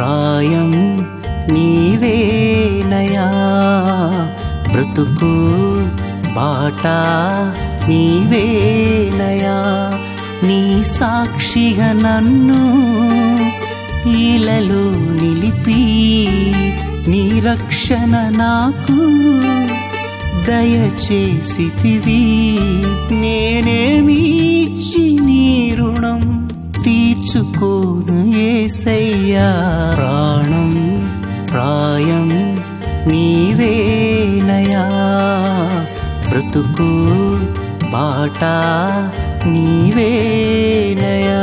ప్రాయం నీవేనయా బ్రతుకు బాట నీవేనయా నీ సాక్షిగా నన్ను ఈలలో నిలిపి నీ రక్షణ నాకు దయచేసితివి నేనేమి ఇచ్చి నీ రుణం తీర్చుకోను ఏసయ్యా ప్రాణం ప్రాయం నీవేనయా బ్రతుకు బాట నీవేనయా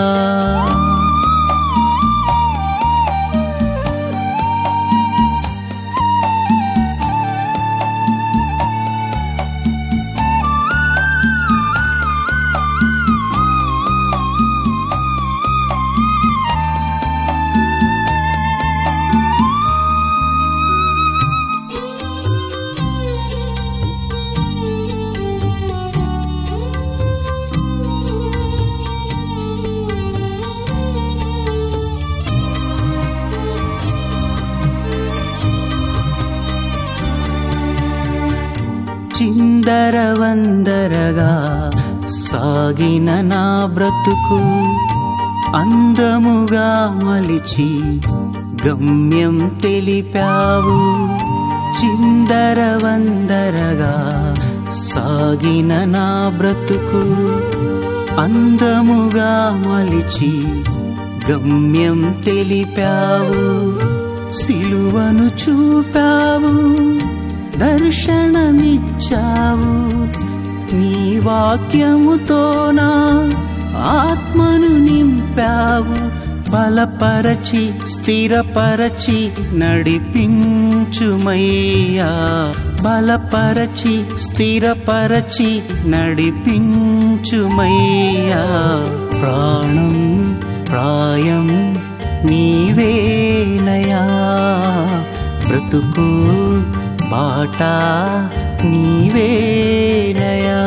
చిందరవందరగా సాగిన నా బ్రతుకు అందముగా మలిచి గమ్యం తెలిపావు చిందరవందరగా సాగిన నా బ్రతుకు అందముగా మలిచి గమ్యం తెలిపావు సిలువను చూపావు దర్శనమిచ్చావు నీ వాక్యముతో నా ఆత్మను నింపావు బలపరచి స్థిరపరచి నడిపించుమయ్యా బలపరచి స్థిరపరచి నడిపించుమయ్యా ప్రాణం ప్రాయం నీవేనయా బ్రతుకు బాట నీవేనయా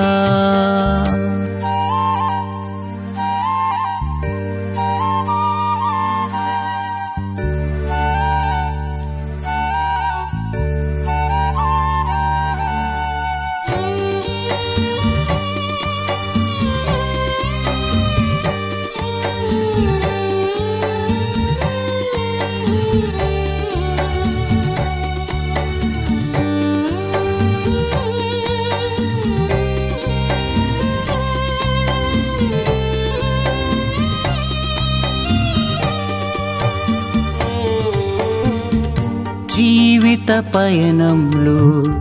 జీవిత పయనంలో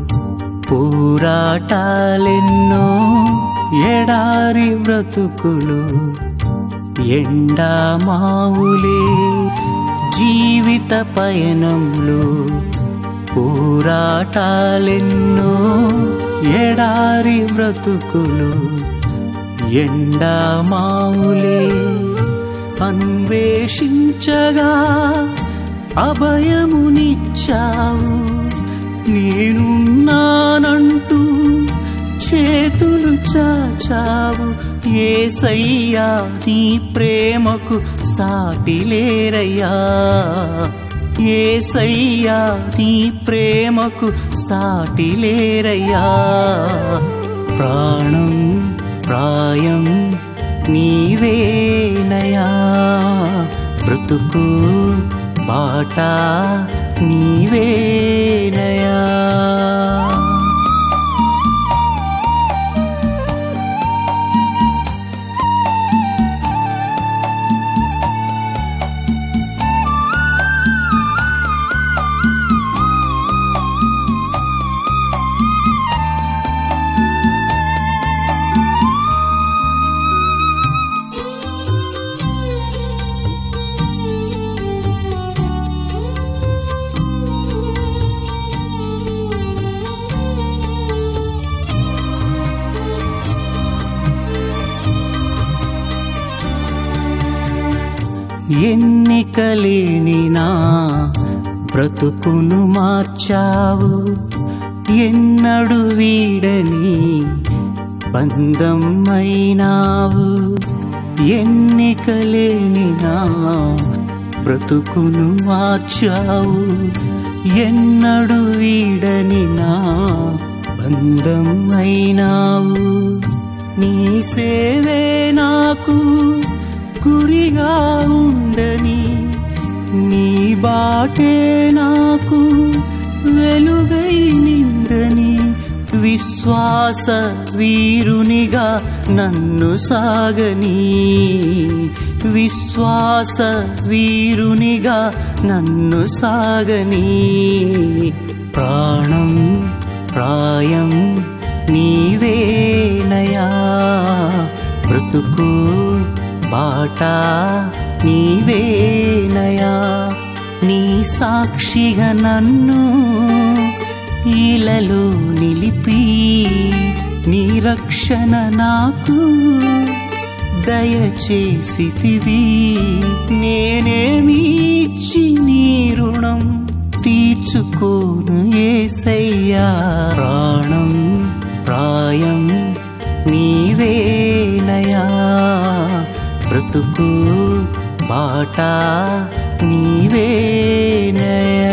పోరాటాలెన్నో ఎడారి బ్రతుకులు ఎండా మావులే జీవిత పయనంలో పోరాటాలెన్నో ఎడారి బ్రతుకులు ఎండా మావులే అన్వేషించగా అభయమునిచ్చావు నేనున్నానంటూ చేతులు చాచావు ఏసయ్యా నీ ప్రేమకు సాటిలేరయ్యా ఏసయ్యా నీ ప్రేమకు సాటిలేరయ్యా ప్రాణం ప్రాయం నీవేనయా బ్రతుకు బాట నీవేనయా ఎన్నికలేని నా బ్రతుకును మార్చావు ఎన్నడు వీడని బంధం అయినావు ఎన్నికలేని నా బ్రతుకును మార్చావు ఎన్నడు వీడని నా బంధం అయినావు నీ సేవే నాకు గురిగా ఉండని నీ బాటే నాకు వెలుగై నిండని విశ్వాస వీరునిగా నన్ను సాగని విశ్వాస వీరునిగా నన్ను సాగని ప్రాణం ప్రాయం నీవేనయా బ్రతుకు బాట నీవేనయా నీ సాక్షిగా నన్ను ఈలలో నిలిపి నీ రక్షణ నాకు దయచేసితివి నేనేమి ఇచ్చి నీ రుణం తీర్చుకోను ఏసయ్యా ప్రాణం ప్రాయం నీవేనయా బ్రతుకు బాట నీవేనయా